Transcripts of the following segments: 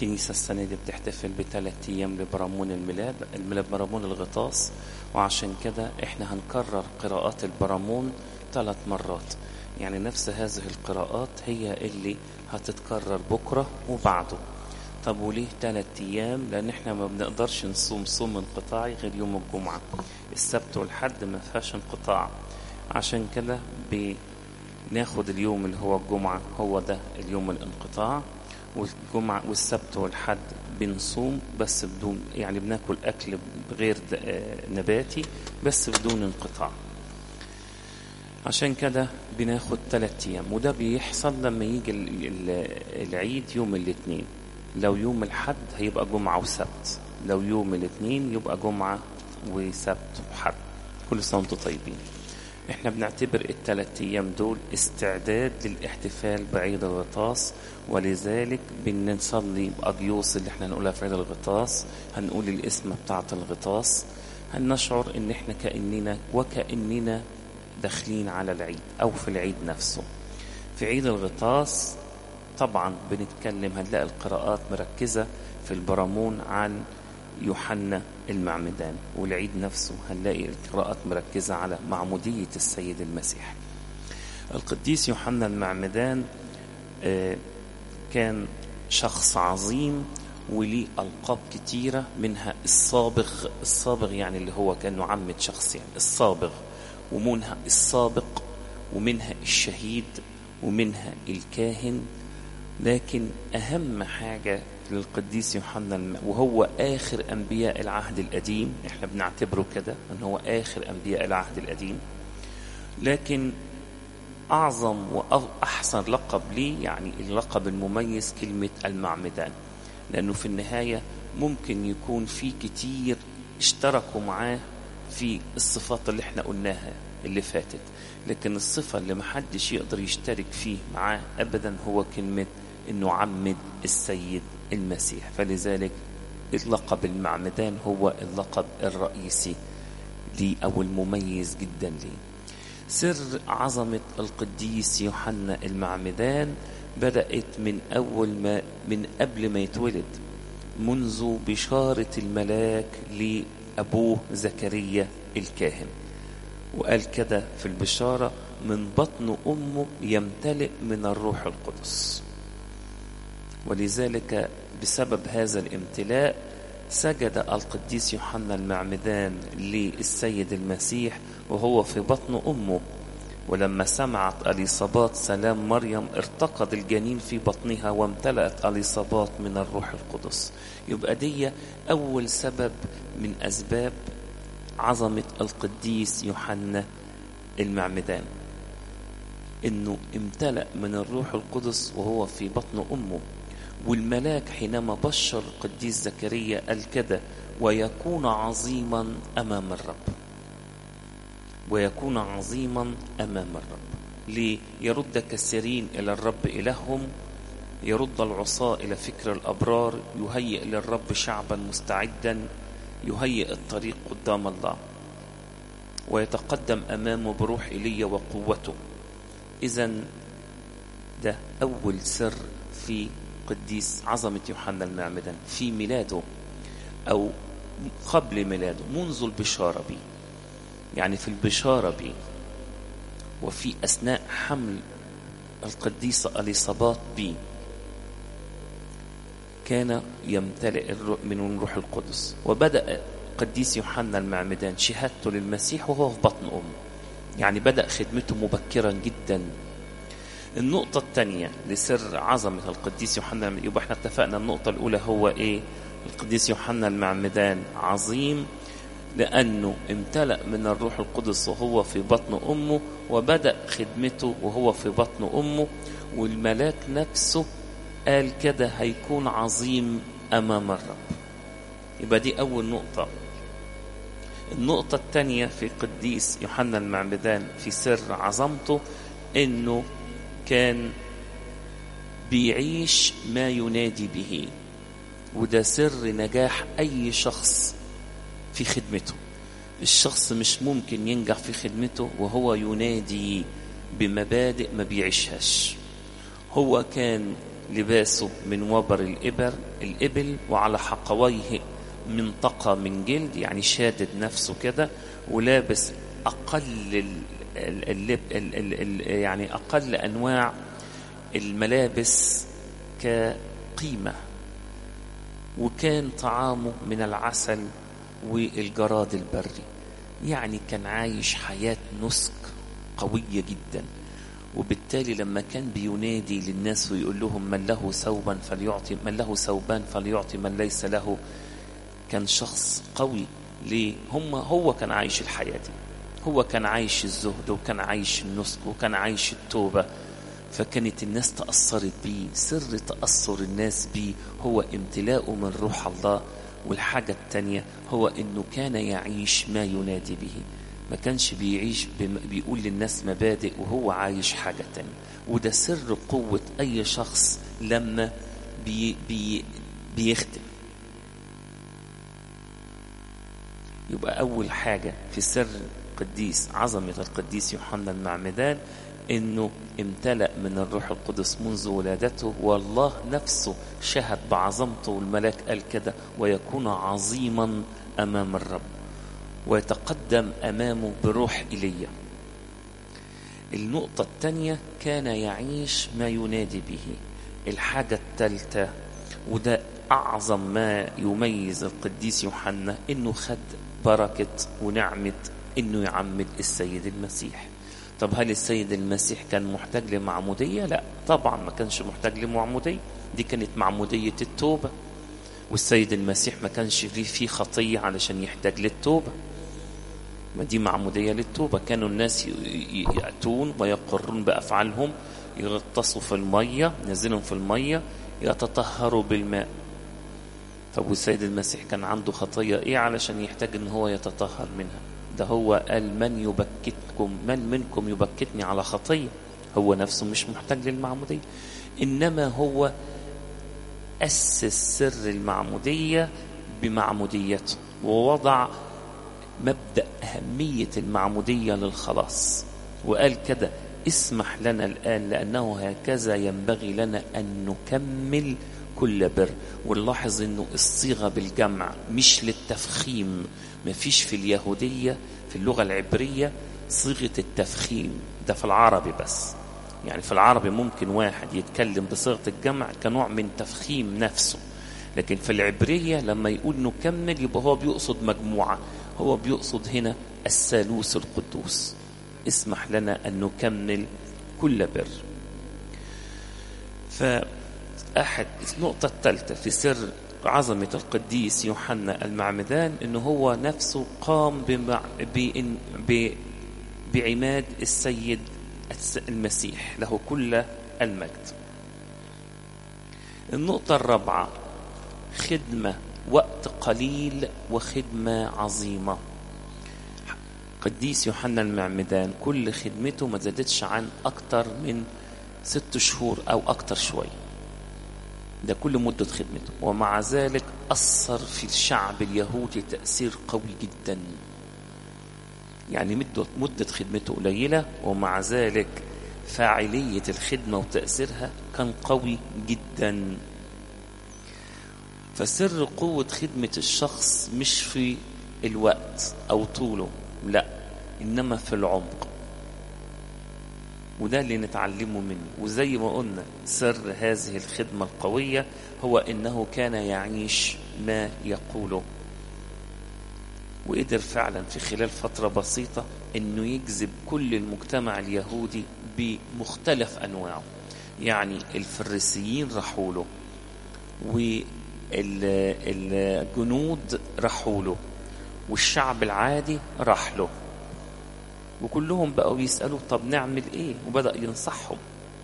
الكنيسة السنة دي بتحتفل بثلاث أيام لبرامون الميلاد الميلاد برامون الغطاس وعشان كده احنا هنكرر قراءات البرامون ثلاث مرات يعني نفس هذه القراءات هي اللي هتتكرر بكرة وبعده طب وليه ثلاث أيام لأن احنا ما بنقدرش نصوم صوم انقطاعي غير يوم الجمعة السبت والحد ما فيهاش انقطاع عشان كده بناخد اليوم اللي هو الجمعة هو ده اليوم الانقطاع والجمعة والسبت والحد بنصوم بس بدون يعني بناكل أكل غير نباتي بس بدون انقطاع عشان كده بناخد ثلاث أيام وده بيحصل لما يجي العيد يوم الاثنين لو يوم الحد هيبقى جمعة وسبت لو يوم الاثنين يبقى جمعة وسبت وحد كل سنة وانتم طيبين احنا بنعتبر الثلاث ايام دول استعداد للاحتفال بعيد الغطاس ولذلك بنصلي باجيوس اللي احنا هنقولها في عيد الغطاس هنقول الاسم بتاعه الغطاس هنشعر ان احنا كاننا وكاننا داخلين على العيد او في العيد نفسه في عيد الغطاس طبعا بنتكلم هنلاقي القراءات مركزه في البرامون عن يوحنا المعمدان والعيد نفسه هنلاقي القراءات مركزة على معمودية السيد المسيح القديس يوحنا المعمدان كان شخص عظيم وليه ألقاب كتيرة منها الصابغ الصابغ يعني اللي هو كأنه عمة شخص يعني الصابغ ومنها السابق ومنها الشهيد ومنها الكاهن لكن أهم حاجة للقديس يوحنا وهو آخر أنبياء العهد القديم احنا بنعتبره كده أن هو آخر أنبياء العهد القديم لكن أعظم وأحسن لقب ليه يعني اللقب المميز كلمة المعمدان لأنه في النهاية ممكن يكون في كتير اشتركوا معاه في الصفات اللي احنا قلناها اللي فاتت لكن الصفة اللي محدش يقدر يشترك فيه معاه أبدا هو كلمة انه عمد السيد المسيح فلذلك اللقب المعمدان هو اللقب الرئيسي لي او المميز جدا لي سر عظمة القديس يوحنا المعمدان بدأت من أول ما من قبل ما يتولد منذ بشارة الملاك لأبوه زكريا الكاهن وقال كده في البشارة من بطن أمه يمتلئ من الروح القدس ولذلك بسبب هذا الامتلاء سجد القديس يوحنا المعمدان للسيد المسيح وهو في بطن أمه ولما سمعت أليصابات سلام مريم ارتقد الجنين في بطنها وامتلأت أليصابات من الروح القدس يبقى دي أول سبب من أسباب عظمة القديس يوحنا المعمدان انه امتلأ من الروح القدس وهو في بطن امه والملاك حينما بشر القديس زكريا قال كده ويكون عظيما امام الرب ويكون عظيما امام الرب ليه يرد كثيرين الى الرب الههم يرد العصاة الى فكر الابرار يهيئ للرب شعبا مستعدا يهيئ الطريق قدام الله ويتقدم امامه بروح ايليا وقوته اذا ده اول سر في قديس عظمة يوحنا المعمدان في ميلاده أو قبل ميلاده منذ البشارة به يعني في البشارة به وفي أثناء حمل القديسة أليصابات به كان يمتلئ من روح القدس وبدأ قديس يوحنا المعمدان شهادته للمسيح وهو في بطن أمه يعني بدأ خدمته مبكرا جدا النقطة الثانية لسر عظمة القديس يوحنا يبقى احنا اتفقنا النقطة الأولى هو إيه؟ القديس يوحنا المعمدان عظيم لأنه امتلأ من الروح القدس وهو في بطن أمه وبدأ خدمته وهو في بطن أمه والملاك نفسه قال كده هيكون عظيم أمام الرب يبقى دي أول نقطة النقطة الثانية في قديس يوحنا المعمدان في سر عظمته إنه كان بيعيش ما ينادي به وده سر نجاح أي شخص في خدمته الشخص مش ممكن ينجح في خدمته وهو ينادي بمبادئ ما بيعيشهاش هو كان لباسه من وبر الإبر الإبل وعلى حقويه منطقة من جلد يعني شادد نفسه كده ولابس أقل ال ال ال ال ال يعني أقل أنواع الملابس كقيمة وكان طعامه من العسل والجراد البري يعني كان عايش حياة نسك قوية جدا وبالتالي لما كان بينادي للناس ويقول لهم من له ثوبا فليعطي من له ثوبان فليعطي من ليس له كان شخص قوي ليه هم هو كان عايش الحياة دي هو كان عايش الزهد وكان عايش النسك وكان عايش التوبة فكانت الناس تأثرت بيه سر تأثر الناس بيه هو امتلاؤه من روح الله والحاجة التانية هو انه كان يعيش ما ينادي به ما كانش بيعيش بيقول للناس مبادئ وهو عايش حاجة تانية وده سر قوة أي شخص لما بي بي بيخدم يبقى أول حاجة في سر القديس عظمة القديس يوحنا المعمدان انه امتلأ من الروح القدس منذ ولادته والله نفسه شهد بعظمته والملاك قال كده ويكون عظيما امام الرب ويتقدم امامه بروح ايليا النقطة الثانية كان يعيش ما ينادي به الحاجة الثالثة وده أعظم ما يميز القديس يوحنا إنه خد بركة ونعمة إنه يعمد السيد المسيح طب هل السيد المسيح كان محتاج لمعمودية؟ لا طبعا ما كانش محتاج لمعمودية دي كانت معمودية التوبة والسيد المسيح ما كانش فيه في خطية علشان يحتاج للتوبة ما دي معمودية للتوبة كانوا الناس يأتون ويقرون بأفعالهم يغطسوا في المية ينزلهم في المية يتطهروا بالماء طب والسيد المسيح كان عنده خطية ايه علشان يحتاج ان هو يتطهر منها ده هو قال من يبكتكم من منكم يبكتني على خطية هو نفسه مش محتاج للمعمودية إنما هو أسس سر المعمودية بمعموديته ووضع مبدأ أهمية المعمودية للخلاص وقال كده اسمح لنا الآن لأنه هكذا ينبغي لنا أن نكمل كل بر ونلاحظ أنه الصيغة بالجمع مش للتفخيم ما فيش في اليهودية في اللغة العبرية صيغة التفخيم ده في العربي بس يعني في العربي ممكن واحد يتكلم بصيغة الجمع كنوع من تفخيم نفسه لكن في العبرية لما يقول نكمل يبقى هو بيقصد مجموعة هو بيقصد هنا الثالوث القدوس اسمح لنا أن نكمل كل بر فأحد النقطة الثالثة في سر عظمة القديس يوحنا المعمدان أنه هو نفسه قام بمع... بإن... ب... بعماد السيد المسيح له كل المجد النقطة الرابعة خدمة وقت قليل وخدمة عظيمة قديس يوحنا المعمدان كل خدمته ما زادتش عن أكتر من ست شهور أو أكتر شوي ده كل مدة خدمته ومع ذلك أثر في الشعب اليهودي تأثير قوي جدا يعني مدة, مدة خدمته قليلة ومع ذلك فاعلية الخدمة وتأثيرها كان قوي جدا فسر قوة خدمة الشخص مش في الوقت أو طوله لا إنما في العمق وده اللي نتعلمه منه وزي ما قلنا سر هذه الخدمة القوية هو إنه كان يعيش ما يقوله وقدر فعلا في خلال فترة بسيطة إنه يجذب كل المجتمع اليهودي بمختلف أنواعه يعني الفريسيين راحوا له والجنود راحوا له والشعب العادي راح له وكلهم بقوا يسألوا طب نعمل ايه وبدأ ينصحهم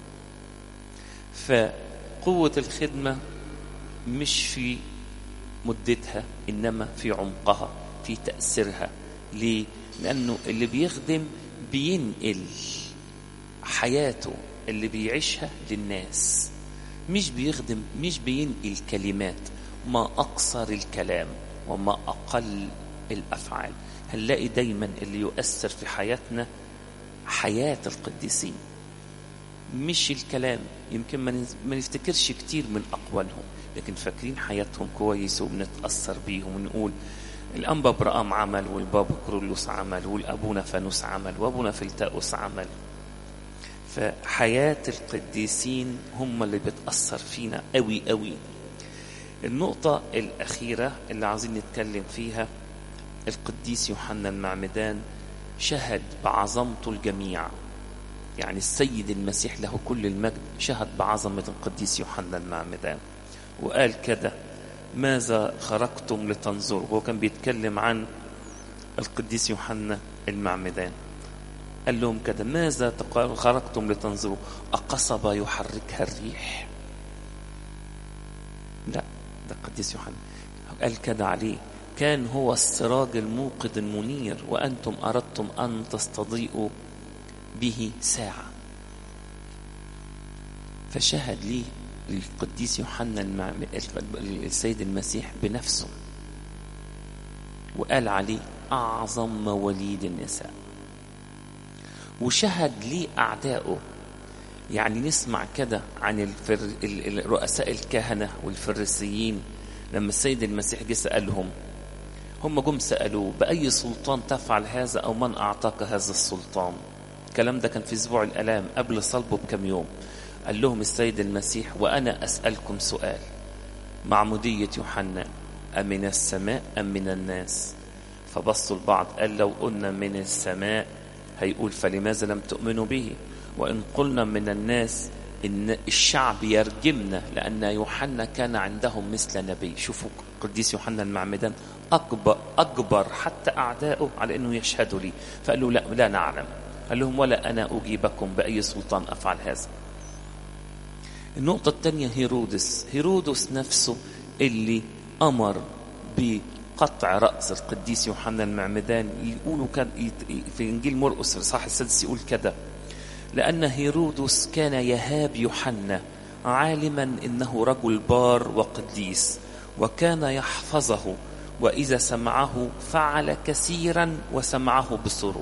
فقوة الخدمة مش في مدتها إنما في عمقها في تأثيرها ليه؟ لأنه اللي بيخدم بينقل حياته اللي بيعيشها للناس مش بيخدم مش بينقل كلمات ما أقصر الكلام وما أقل الأفعال هنلاقي دايما اللي يؤثر في حياتنا حياة القديسين مش الكلام يمكن ما ما نفتكرش كتير من أقوالهم لكن فاكرين حياتهم كويس وبنتأثر بيهم ونقول الأنبا برام عمل والبابا كرولوس عمل والأبونا فانوس عمل وأبونا فلتاؤس عمل فحياة القديسين هم اللي بتأثر فينا قوي قوي النقطة الأخيرة اللي عايزين نتكلم فيها القديس يوحنا المعمدان شهد بعظمته الجميع يعني السيد المسيح له كل المجد شهد بعظمة القديس يوحنا المعمدان وقال كده ماذا خرجتم لتنظروا هو كان بيتكلم عن القديس يوحنا المعمدان قال لهم كده ماذا خرجتم لتنظروا أقصبة يحركها الريح لا ده القديس يوحنا قال كده عليه كان هو السراج الموقد المنير وأنتم أردتم أن تستضيئوا به ساعة فشهد لي القديس يوحنا المعم... السيد المسيح بنفسه وقال عليه أعظم مواليد النساء وشهد لي أعدائه يعني نسمع كده عن الفر... رؤساء الكهنة والفريسيين لما السيد المسيح جه سألهم هم جم سألوه بأي سلطان تفعل هذا أو من أعطاك هذا السلطان الكلام ده كان في أسبوع الألام قبل صلبه بكم يوم قال لهم السيد المسيح وأنا أسألكم سؤال معمودية يوحنا أمن السماء أم من الناس فبصوا البعض قال لو قلنا من السماء هيقول فلماذا لم تؤمنوا به وإن قلنا من الناس إن الشعب يرجمنا لأن يوحنا كان عندهم مثل نبي شوفوا قديس يوحنا المعمدان أكبر, أكبر حتى أعدائه على أنه يشهدوا لي فقالوا لا لا نعلم قال لهم ولا أنا أجيبكم بأي سلطان أفعل هذا النقطة الثانية هيرودس هيرودس نفسه اللي أمر بقطع رأس القديس يوحنا المعمدان يقولوا كان في إنجيل مرقس صح السادس يقول كده لأن هيرودس كان يهاب يوحنا عالما إنه رجل بار وقديس وكان يحفظه وإذا سمعه فعل كثيرا وسمعه بسرور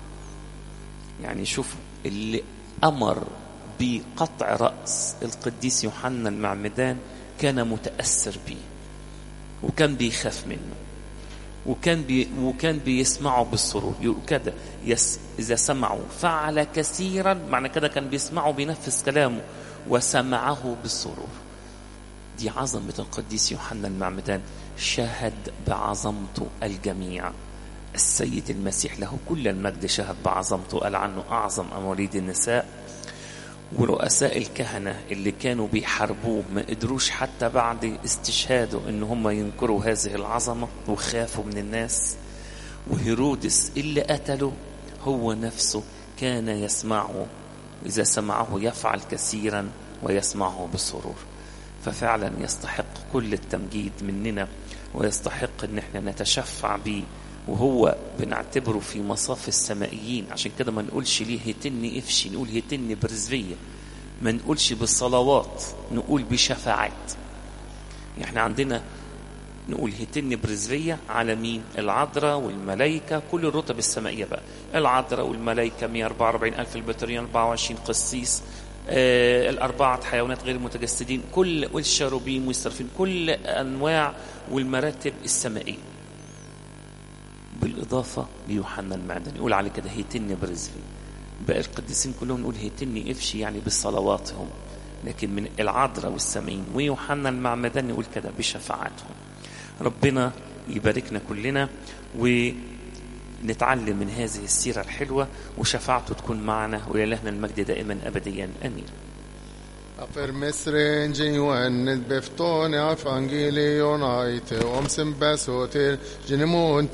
يعني شوفوا اللي أمر بقطع رأس القديس يوحنا المعمدان كان متأثر به وكان بيخاف منه وكان بي وكان بيسمعه بالسرور يقول كده يس إذا سمعوا فعل كثيرا معنى كده كان بيسمعه بينفذ كلامه وسمعه بالسرور دي عظمة القديس يوحنا المعمدان شهد بعظمته الجميع السيد المسيح له كل المجد شهد بعظمته قال عنه أعظم أمواليد النساء ورؤساء الكهنة اللي كانوا بيحاربوه ما قدروش حتى بعد استشهاده ان هم ينكروا هذه العظمة وخافوا من الناس وهيرودس اللي قتله هو نفسه كان يسمعه إذا سمعه يفعل كثيرا ويسمعه بسرور ففعلا يستحق كل التمجيد مننا ويستحق ان احنا نتشفع به وهو بنعتبره في مصاف السمائيين عشان كده ما نقولش ليه هتني افشي نقول هتني برزفية ما نقولش بالصلوات نقول بشفاعات احنا عندنا نقول هتني برزفية على مين العذراء والملائكة كل الرتب السمائية بقى العذراء والملائكة 144 ألف البطريين 24 قسيس آه الأربعة حيوانات غير متجسدين كل والشاروبيم والسرفين كل أنواع والمراتب السمائية بالإضافة ليوحنا المعدن يقول على كده هيتني برزفي باقي القديسين كلهم نقول هيتني افشي يعني بصلواتهم لكن من العذراء والسامعين ويوحنا المعمدان يقول كده بشفاعتهم ربنا يباركنا كلنا ونتعلم من هذه السيرة الحلوة وشفاعته تكون معنا ولله المجد دائما أبديا أمين Affermestren Johannes beftone evangelion aite om sem besoter genemon